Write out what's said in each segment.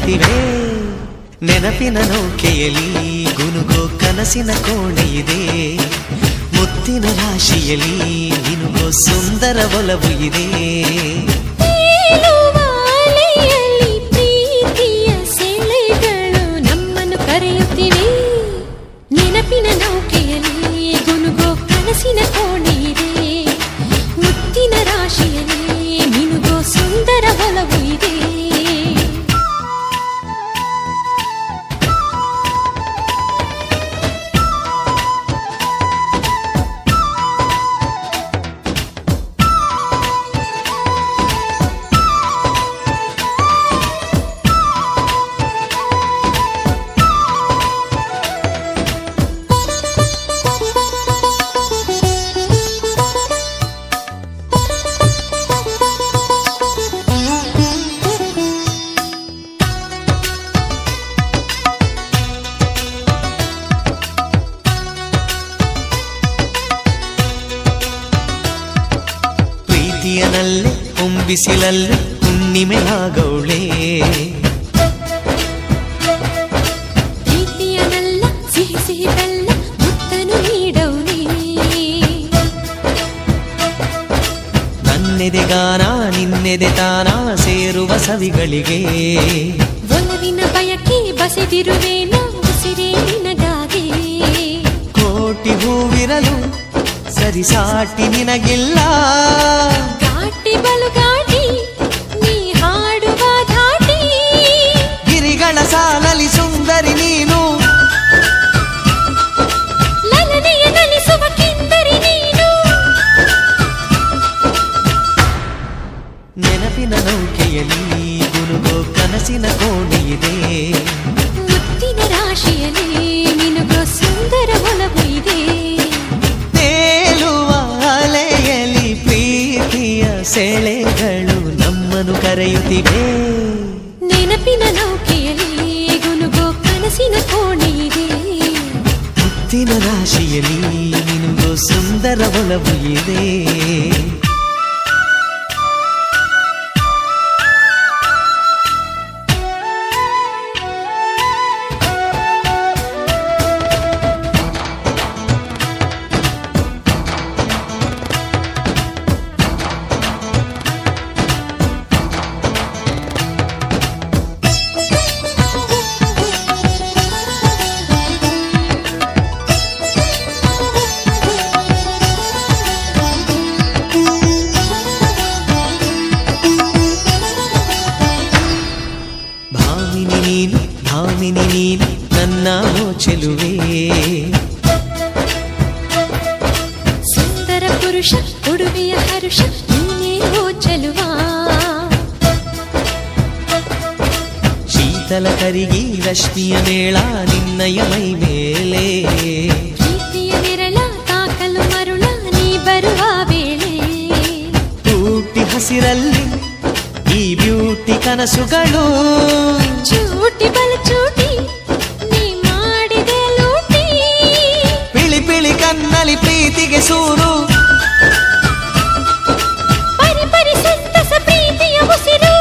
ಕರೆಯುತ್ತಿವೆ ನೆನಪಿನ ನೌಕೆಯಲ್ಲಿ ಗುನುಗೋ ಕನಸಿನ ಕೋಣೆ ಇದೆ ಮುತ್ತಿನ ರಾಶಿಯಲ್ಲಿ ನಿನುಗೋ ಸುಂದರ ಒಲವು ಇದೆ ತೇಲುವ ಅಲೆಯಲ್ಲಿ ಪ್ರೀತಿಯ ಸೆಳೆಗಳು ನಮ್ಮನ್ನು ಕರೆಯುತ್ತಿವೆ ನೆನಪಿನ ನೌಕೆಯಲ್ಲಿ ಗುನುಗೋ ಕನಸಿನ ಕೋಣೆ ಇದೆ ಮುತ್ತಿನ ರಾಶಿಯಲ್ಲಿ ಮಿನುಗೋ ಸುಂದರ ಒಲವು ಇದೆ ಪ್ರೀತಿಯನಲ್ಲೇ ಹೊಂಬಿಸಿಲಲ್ಲಿ ಹುಣ್ಣಿಮೆಯಾಗೌಳೆ ಪ್ರೀತಿಯನಲ್ಲ ಸಿಹಿ ಸಿಹಿ ಬೆಲ್ಲ ಮುತ್ತನು ನೀಡೌನೇ ನನ್ನೆದೆ ಗಾನ ನಿನ್ನೆದೆ ತಾನ ಸೇರುವ ಸವಿಗಳಿಗೆ ಒಲವಿನ ಬಯಕೆ ಬಸೆದಿರುವೇನ ಉಸಿರೇ ನಿನಗಾಗೆ ಕೋಟಿ ಹೂವಿರಲು ಸರಿಸಾಟಿ ನಿನಗಿಲ್ಲ ಘಾಟಿ ಬಲು ಘಾಟಿ ನೀ ಹಾಡುವ ಧಾಟಿ ಗಿರಿಗಳ ಸಾಲಲಿ ಸುಂದರಿ ನೀನು ಲಲನೆಯ ನಲಿಸುವ ಕಿಂದರಿ ನೀನು ನೆನಪಿನ ನೌಕೆಯಲ್ಲಿ ಗುನುಗೋ ಕನಸಿನ ಕೋಣೆ ಇದೆ ಮುತ್ತಿನ ರಾಶಿಯಲ್ಲಿ ನಿನಗೋ ಸುಂದರ ಒಲವು ಇದೆ ತೇಲುವ ಅಲೆಯಲ್ಲಿ ಪ್ರೀತಿಯ ಸೆಳೆಗಳು ನಮ್ಮನ್ನು ಕರೆಯುತ್ತಿವೆ ನೆನಪಿನ ನೌಕೆಯಲ್ಲಿ ಗುನುಗೋ ಕನಸಿನ ಕೋಣೆ ಇದೆ ಮುತ್ತಿನ ರಾಶಿಯಲ್ಲಿ ನಿನಗೋ ಸುಂದರ ಒಲವು ಇದೆ ಭಾಮಿನಿ ನೀನು ಭಾಮಿನಿ ನೀನು ನನ್ನ ಚೆಲುವೆ ಸುಂದರ ಪುರುಷ ಉಡುಗೆಯ ಹರುಷ ನೀನೇ ಓ ಚೆಲುವ ಶೀತಲ ಕರಿಗಿ ರಶ್ಮಿಯ ಮೇಳ ನಿನ್ನಯ ಮೈ ಮೇಲೆ ಪ್ರೀತಿಯ ನೆರಳ ತಾಕಲು ಮರುಳ ನೀ ಬರುವ ವೇಳೆ ಊಟಿ ಹಸಿರಲ್ಲಿ ಈ ಬ್ಯೂಟಿ ಕನಸುಗಳು ಚೂಟಿ ಬಲು ಚೂಟಿ ನೀ ಮಾಡಿದೆ ಲೂಟಿ ಪಿಳಿ ಪಿಳಿ ಕಣ್ಣಲ್ಲಿ ಪ್ರೀತಿಗೆ ಸೂರು ಪರಿ ಪರಿ ಸಂತಸ ಪ್ರೀತಿಯ ಉಸಿರು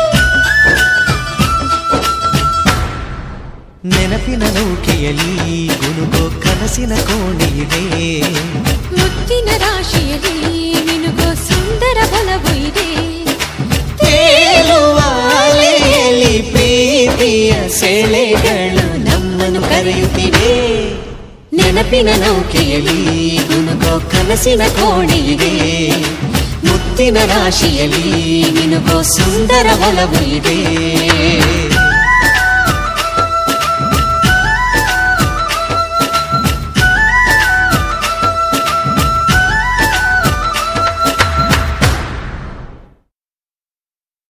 ನೆನಪಿನ ನೌಕೆಯಲ್ಲಿ ಗುನುಗೋ ಕನಸಿನ ಕೋಣೆ ಇದೆ ಮುತ್ತಿನ ರಾಶಿಯಲ್ಲಿ ನಿನಗೋ ಸುಂದರ ಬಲವು ಇದೆ ತೇಲುವ ಅಲೆಯಲ್ಲಿ ಪ್ರೀತಿಯ ಸೆಳೆಗಳು ನಮ್ಮನ್ನು ಕರೆಯುತ್ತಿವೆ ನೆನಪಿನ ನೌಕೆಯಲ್ಲಿ ಗುನುಗೋ ಕನಸಿನ ಕೋಣೆ ಇದೆ ಮುತ್ತಿನ ರಾಶಿಯಲ್ಲಿ ನಿನಗೋ ಸುಂದರ ಒಲವು ಇದೆ